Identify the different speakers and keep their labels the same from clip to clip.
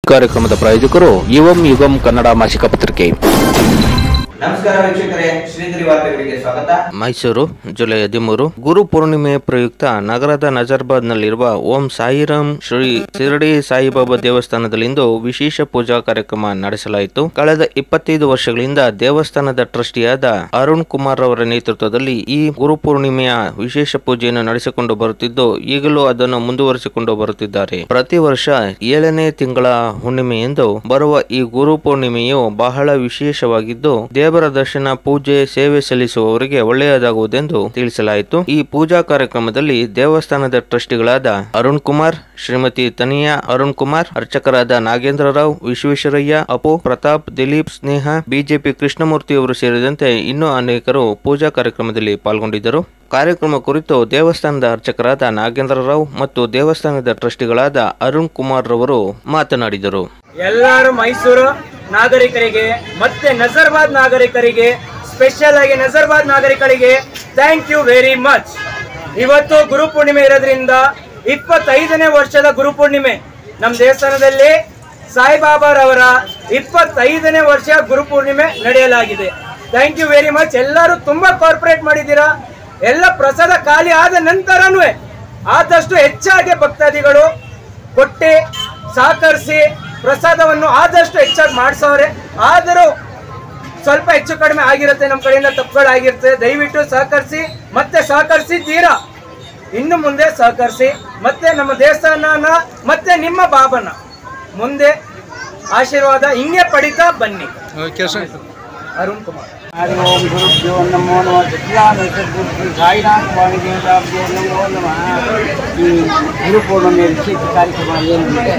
Speaker 1: ಕಾರ್ಯಕ್ರಮದ ಪ್ರಾಯೋಜಕರು ಯುವಂ ಯುಗಂ ಕನ್ನಡ ಮಾಸಿಕ ಪತ್ರಿಕೆ
Speaker 2: ನಮಸ್ಕಾರ ವೀಕ್ಷಕರೇ ಶ್ರೀಗಿರಿ ವಾರ್ತೆಗಳಿಗೆ ಸ್ವಾಗತ
Speaker 1: ಮೈಸೂರು ಜುಲೈ ಹದಿಮೂರು ಗುರು ಪೂರ್ಣಿಮೆ ಪ್ರಯುಕ್ತ ನಗರದ ನಜರ್ಬಾದ್ನಲ್ಲಿರುವ ಓಂ ಸಾಯಿರಾಮ್ ಶ್ರೀ ಶಿರಡಿ ಸಾಯಿಬಾಬಾ ದೇವಸ್ಥಾನದಲ್ಲಿಂದು ವಿಶೇಷ ಪೂಜಾ ಕಾರ್ಯಕ್ರಮ ನಡೆಸಲಾಯಿತು ಕಳೆದ ಇಪ್ಪತ್ತೈದು ವರ್ಷಗಳಿಂದ ದೇವಸ್ಥಾನದ ಟ್ರಸ್ಟಿಯಾದ ಅರುಣ್ ಕುಮಾರ್ ಅವರ ನೇತೃತ್ವದಲ್ಲಿ ಈ ಗುರು ಪೂರ್ಣಿಮೆಯ ವಿಶೇಷ ಪೂಜೆಯನ್ನು ನಡೆಸಿಕೊಂಡು ಬರುತ್ತಿದ್ದು ಈಗಲೂ ಅದನ್ನು ಮುಂದುವರಿಸಿಕೊಂಡು ಬರುತ್ತಿದ್ದಾರೆ ಪ್ರತಿ ವರ್ಷ ಏಳನೇ ತಿಂಗಳ ಹುಣ್ಣಿಮೆಯಂದು ಬರುವ ಈ ಗುರು ಪೂರ್ಣಿಮೆಯು ಬಹಳ ವಿಶೇಷವಾಗಿದ್ದು ದೇವರ ದರ್ಶನ ಪೂಜೆ ಸೇವೆ ಸಲ್ಲಿಸುವವರಿಗೆ ಒಳ್ಳೆಯದಾಗುವುದೆಂದು ತಿಳಿಸಲಾಯಿತು ಈ ಪೂಜಾ ಕಾರ್ಯಕ್ರಮದಲ್ಲಿ ದೇವಸ್ಥಾನದ ಟ್ರಸ್ಟಿಗಳಾದ ಅರುಣ್ ಕುಮಾರ್ ಶ್ರೀಮತಿ ತನಿಯಾ ಅರುಣ್ ಕುಮಾರ್ ಅರ್ಚಕರಾದ ನಾಗೇಂದ್ರ ರಾವ್ ವಿಶ್ವೇಶ್ವರಯ್ಯ ಅಪು ಪ್ರತಾಪ್ ದಿಲೀಪ್ ಸ್ನೇಹ ಬಿಜೆಪಿ ಕೃಷ್ಣಮೂರ್ತಿ ಅವರು ಸೇರಿದಂತೆ ಇನ್ನೂ ಅನೇಕರು ಪೂಜಾ ಕಾರ್ಯಕ್ರಮದಲ್ಲಿ ಪಾಲ್ಗೊಂಡಿದ್ದರು ಕಾರ್ಯಕ್ರಮ ಕುರಿತು ದೇವಸ್ಥಾನದ ಅರ್ಚಕರಾದ ನಾಗೇಂದ್ರ ರಾವ್ ಮತ್ತು ದೇವಸ್ಥಾನದ ಟ್ರಸ್ಟಿಗಳಾದ ಅರುಣ್ ಕುಮಾರ್ ರವರು ಮಾತನಾಡಿದರು
Speaker 3: ಎಲ್ಲರೂ ಮೈಸೂರು ನಾಗರಿಕರಿಗೆ ಮತ್ತೆ ನಜರ್ಬಾದ್ ನಾಗರಿಕರಿಗೆ ಸ್ಪೆಷಲ್ ಆಗಿ ನಜರ್ಬಾದ್ ನಾಗರಿಕರಿಗೆ ಥ್ಯಾಂಕ್ ಯು ವೆರಿ ಮಚ್ ಇವತ್ತು ಗುರುಪೂರ್ಣಿಮೆ ಇರೋದ್ರಿಂದ ಇಪ್ಪತ್ತೈದನೇ ವರ್ಷದ ಗುರುಪೂರ್ಣಿಮೆ ನಮ್ಮ ದೇವಸ್ಥಾನದಲ್ಲಿ ಸಾಯಿಬಾಬಾರವರ ಇಪ್ಪತ್ತೈದನೇ ವರ್ಷ ಗುರುಪೂರ್ಣಿಮೆ ನಡೆಯಲಾಗಿದೆ ಥ್ಯಾಂಕ್ ಯು ವೆರಿ ಮಚ್ ಎಲ್ಲರೂ ತುಂಬಾ ಕಾರ್ಪೊರೇಟ್ ಮಾಡಿದ್ದೀರಾ ಎಲ್ಲ ಪ್ರಸಾದ ಖಾಲಿ ಆದ ನಂತರನೂ ಆದಷ್ಟು ಹೆಚ್ಚಾಗಿ ಭಕ್ತಾದಿಗಳು ಕೊಟ್ಟು ಸಹಕರಿಸಿ ಪ್ರಸಾದವನ್ನು ಆದಷ್ಟು ಹೆಚ್ಚಾಗಿ ಮಾಡಿಸೋರೆ ಆದರೂ ಸ್ವಲ್ಪ ಹೆಚ್ಚು ಕಡಿಮೆ ಆಗಿರುತ್ತೆ ನಮ್ಮ ಕಡೆಯಿಂದ ತಪ್ಪುಗಳು ಆಗಿರುತ್ತೆ ದಯವಿಟ್ಟು ಸಹಕರಿಸಿ ಮತ್ತೆ ಸಹಕರಿಸಿದ್ದೀರಾ ಇನ್ನು ಮುಂದೆ ಸಹಕರಿಸಿ ಮತ್ತೆ ನಮ್ಮ ದೇವಸ್ಥಾನನ ಮತ್ತೆ ನಿಮ್ಮ ಬಾಬನ ಮುಂದೆ ಆಶೀರ್ವಾದ ಹಿಂಗೆ ಪಡಿತಾ ಬನ್ನಿ ಅರುಣ್ ಕುಮಾರ್
Speaker 4: ಹರಿ ಓಂ ಗುರುಭ್ಯೋ ನಮೋ ನಮಃ ಸಚ್ಚಿದಾನಂದ ಶ್ರೀ ಸಾಯಿನಾಥ ಸ್ವಾಮಿದೇವರಾಭ್ಯೋ ನಮೋ ನಮಃ ಈ ಗುರುಪೂರ್ಣಿಮೆ ವಿಶೇಷ ಕಾರ್ಯಕ್ರಮ ಏನಿದೆ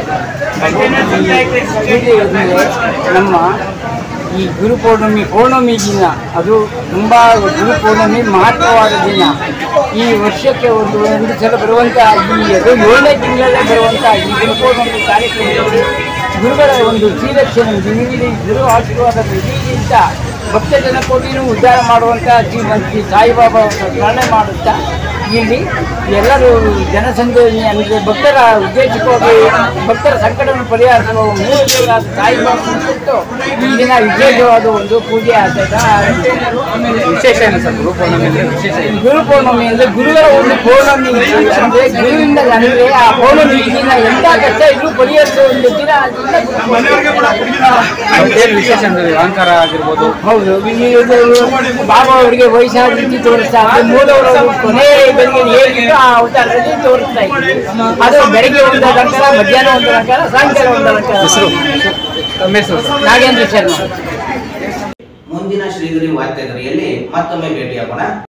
Speaker 4: ಪೂಜೆ ಇದ್ಮೇಲೆ ನಮ್ಮ ಈ ಗುರುಪೌರ್ಣಮಿ ಪೌರ್ಣಮಿ ದಿನ ಅದು ತುಂಬ ಗುರುಪೌರ್ಣಮಿ ಮಹತ್ವವಾದ ದಿನ ಈ ವರ್ಷಕ್ಕೆ ಒಂದು ಒಂದು ಸಲ ಬರುವಂಥ ಈ ಅದು ಏಳನೇ ತಿಂಗಳಲ್ಲೇ ಬರುವಂಥ ಈ ಗುರುಪೌರ್ಣಮಿ ಕಾರ್ಯಕ್ರಮದಲ್ಲಿ ಗುರುಗಳ ಒಂದು ಶ್ರೀರಕ್ಷಣೆ ವಿವಿಧ ಗುರು ಆಶೀರ್ವಾದ ವಿಧಿಗಿಂತ ಭಕ್ತ ಜನಕೋಟಿನೂ ಉದ್ಧಾರ ಮಾಡುವಂಥ ಶ್ರೀಮಂತಿ ಸಾಯಿಬಾಬಾ ಅವರ ಸ್ಮರಣೆ ಮಾಡುತ್ತಾ ಇಲ್ಲಿ ಎಲ್ಲರೂ ಜನಸಂದಣಿ ಅಂದರೆ ಭಕ್ತರ ಉದ್ದೇಶಕ್ಕಾಗಿ ಭಕ್ತರ ಸಂಕಟವನ್ನು ಪರಿಹರಿಸುವ ಮೂಲಕ ಸಾಯಿಬಾಬಾ ಕೊಟ್ಟು ಈ ದಿನ ವಿಶೇಷವಾದ ಒಂದು ಪೂಜೆ ಆಚರಣೆ ವಿಶೇಷ ಏನು ಸರ್ ಗುರುಪೌರ್ಣಮಿ ವಿಶೇಷ ಗುರುಪೌರ್ಣಮಿ ಅಂದರೆ ಗುರುಗಳ ಒಂದು ಪೌರ್ಣಮಿ ಅಂದರೆ ಗುರುವಿಂದ ಅಂದರೆ ಆ ಪೌರ್ಣಮಿ ದಿನ ಎಂಥ ಕಷ್ಟ ಇದ್ರೂ ಪರಿಹರಿಸುವ ಒಂದು ದಿನ ಅದರಿಂದ
Speaker 5: ಏನು ವಿಶೇಷ ಅಂದ್ರೆ ಅಲಂಕಾರ ಆಗಿರ್ಬೋದು
Speaker 4: ಹೌದು ಇಲ್ಲಿ ಇದು ಬಾಬಾ ಅವರಿಗೆ ವಯಸ್ಸಾದ ರೀತಿ ತೋರಿಸ್ತಾ ಇದ್ದಾರೆ ಮೂಲವರು ಕೊನೆ ಬೆಳಿಗ್ಗೆ ಹೇಗಿತ್ತು ಆ ಅವತಾರದಲ್ಲಿ ತೋರಿಸ್ತಾ ಇದ್ದೀವಿ ಅದು ಬೆಳಗ್ಗೆ ಒಂದು ಅಲಂಕಾರ ಮಧ್ಯಾಹ್ನ ಒಂದು ಅಲಂಕಾರ ಸಾಯಂಕಾಲ ಒಂದು ಅಲಂಕಾರ
Speaker 5: ತಮ್ಮ ಹೆಸರು ಸರ್
Speaker 4: ನಾಗೇಂದ್ರ ಶರ್ಮಾ
Speaker 2: ಮುಂದಿನ ಶ್ರೀಗಿರಿ ವಾರ್ತೆಗರಿಯಲ್ಲಿ ಮತ್ತೊಮ್ಮೆ ಭೇಟಿಯಾಗೋಣ